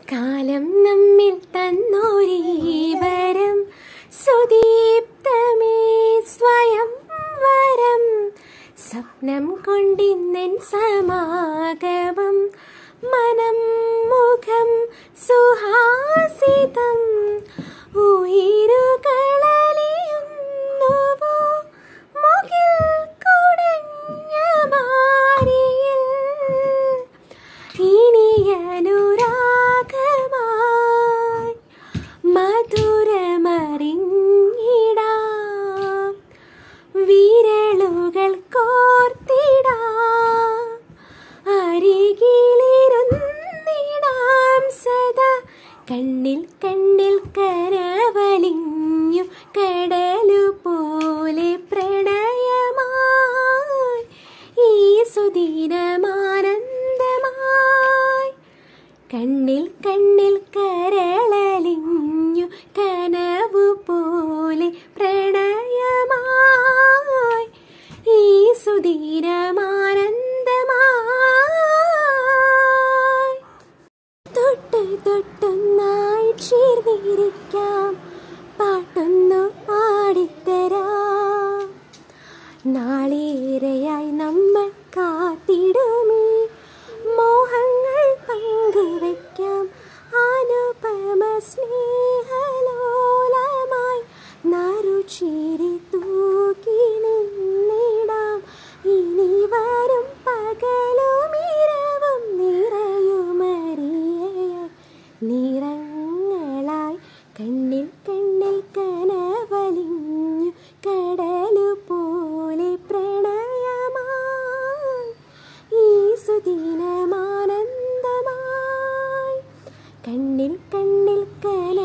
കാലം നമ്മിൽ തന്നോരീവരം സുദീപ്തമേ സ്വയം വരം സ്വപ്നം കൊണ്ടിന്നെൻ സമാഗമം മനം മുഖം സുഹാസിതം ഉയിരുകളലിയുന്നുവോ മുകിൽ കുടഞ്ഞ മാരിയിൽ ഇനിയനുരാഗമായി മധുരമറിഞ്ഞിടാം വിരളുകൾ കോർത്തിടാം അരികിലിരുന്നിടാം സദാ കണ്ണിൽ കണ്ണിൽ കരവലിഞ്ഞു കടലു പോലെ പ്രണയമായി ഈ സുദിനമാനന്ദമായി കണ്ണിൽ കണ്ണിൽ കരളലിഞ്ഞു കനവു പോലെ പ്രണയമായി ഈ സുദിനമാനന്ദമായി തൊട്ട് തൊട്ടൊന്നായി ചേർന്നിരിക്കാം പാട്ടൊന്നു പാടിത്തരാം നാളേറെയായി നമ്മൾ കാത്തിടുമേ മോഹങ്ങൾ പങ്കുവയ്ക്കാം അനുപമ സ്നേഹലോലമായി നറുചിരി തൂക്കി നിന്നിടാം ഇനി വരും പകലും ഇരവും നിറയുമറിയായി നിറങ്ങളായി കണ്ണിൽ കണ്ണിൽ കനവലിഞ്ഞു കടലു പോലെ പ്രണയമായി ഈ സുദിനമാനന്ദമായി കണ്ണിൽ കണ്ണിൽ കന